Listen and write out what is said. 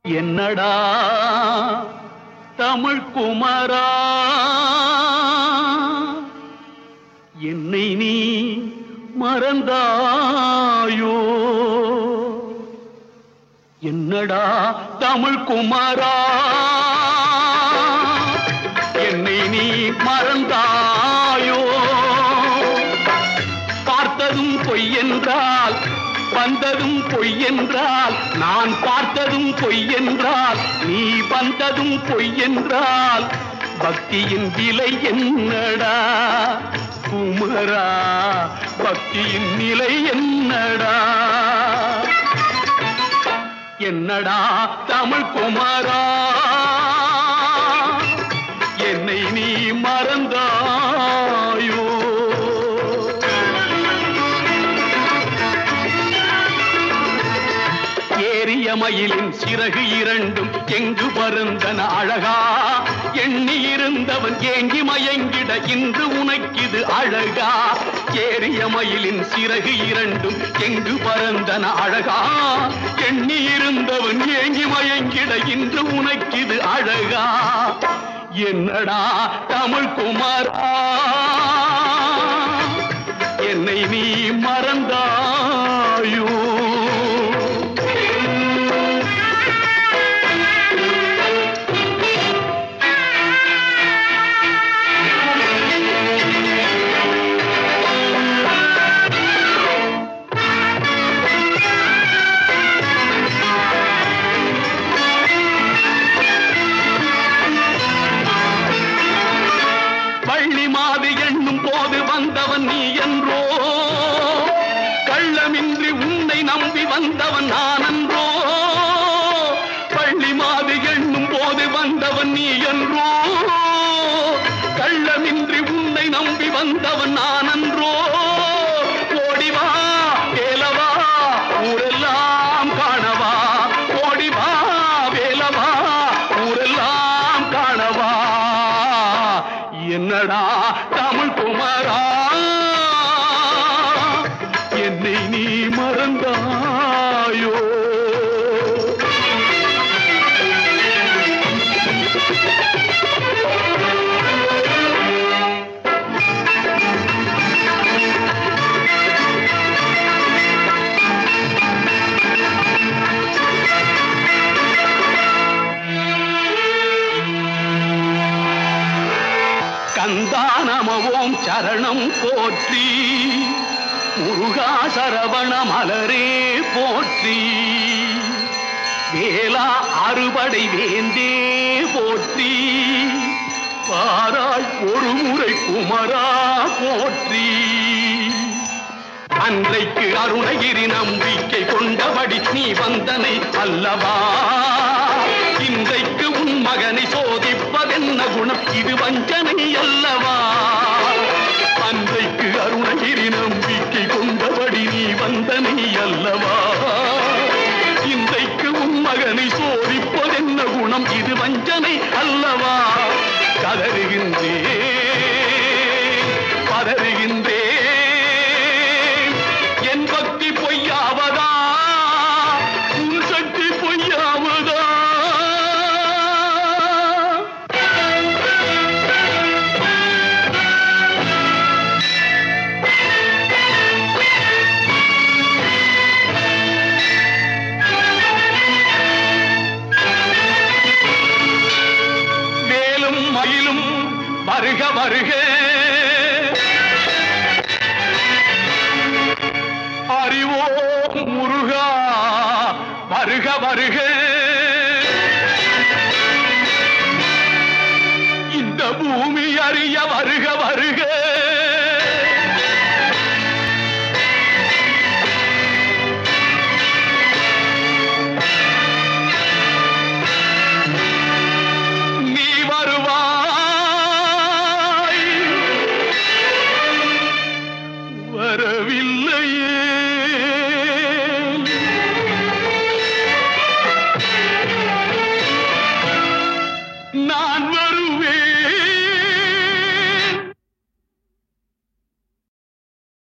என்னடா தமிழ் குமரா என்னை நீ மறந்தாயோ என்னடா தமிழ் குமரா என்னை நீ மறந்தாயோ பார்த்ததும் பொய் என்றால் வந்ததும் பொய் என்றால் நான் பார்த்ததும் பொய் என்றால் நீ வந்ததும் பொய் என்றால் பக்தியின் விலை என்னடா குமரா பக்தியின் நிலை என்னடா என்னடா தமிழ் குமரா என்னை நீ மறந்தாயோ ஏறிய மயிலின் சிறகு இரண்டும் எங்கு பருந்தன அழகா எண்ணி இருந்தவன் ஏங்கி மயங்கிட இன்று உனக்கிது அழகா ஏறிய மயிலின் சிறகு இரண்டும் எங்கு பரந்தன அழகா எண்ணி இருந்தவன் ஏங்கி மயங்கிட இன்று உனக்கிது அழகா என்னடா தமிழ் குமாரா என்னை நீ மறந்தாயோ வள்ளி மாது எண்ணும் போது வந்தவன் நீ என்றோ கள்ளமின்றி உன்னை நம்பி வந்தவன் நான் என்றோ பள்ளி மாது எண்ணும் போது வந்தவன் நீ என்றோ கள்ளமின்றி உன்னை நம்பி வந்தவன் நான் என்றோ ஓடிவா வேலவா ஊரெல்லாம் காணவா ஓடிவா வேலவா ஊரெல்லாம் காணவா என்னடா தமிழ் குமரா என்னை நீ மறந்தாயோ கந்தானமவோம் சரணம் போற்றி முருகா சரவண மலரே போற்றி வேலா அறுபடை வேந்தே போற்றி பாராய் ஒரு முறை குமரா போற்றி அன்றைக்கு அருணகிரி நம்பிக்கை கொண்டபடி நீ வந்தனை அல்லவா இன்றைக்கு உன் மகனை சோதிப்பதென்ன குணம் இது வஞ்சனை அல்லவா அன்றைக்கு அருணகிரி நம்பிக்கை கொண்டபடி நீ வந்தனை அல்லவா இன்றைக்கு உன் மகனை சோதிப்பதென்ன குணம் இது வஞ்சனை அல்லவா கதறுகின்றேன் பதறுகின்றேன் என் பக்தி பொய்யாவதா உன் சக்தி பொய்யாவதா வேலும் மயிலும் வருக வருக அறிவோம் முருகா வருக வருக இந்த பூமி அறிய வருக வருக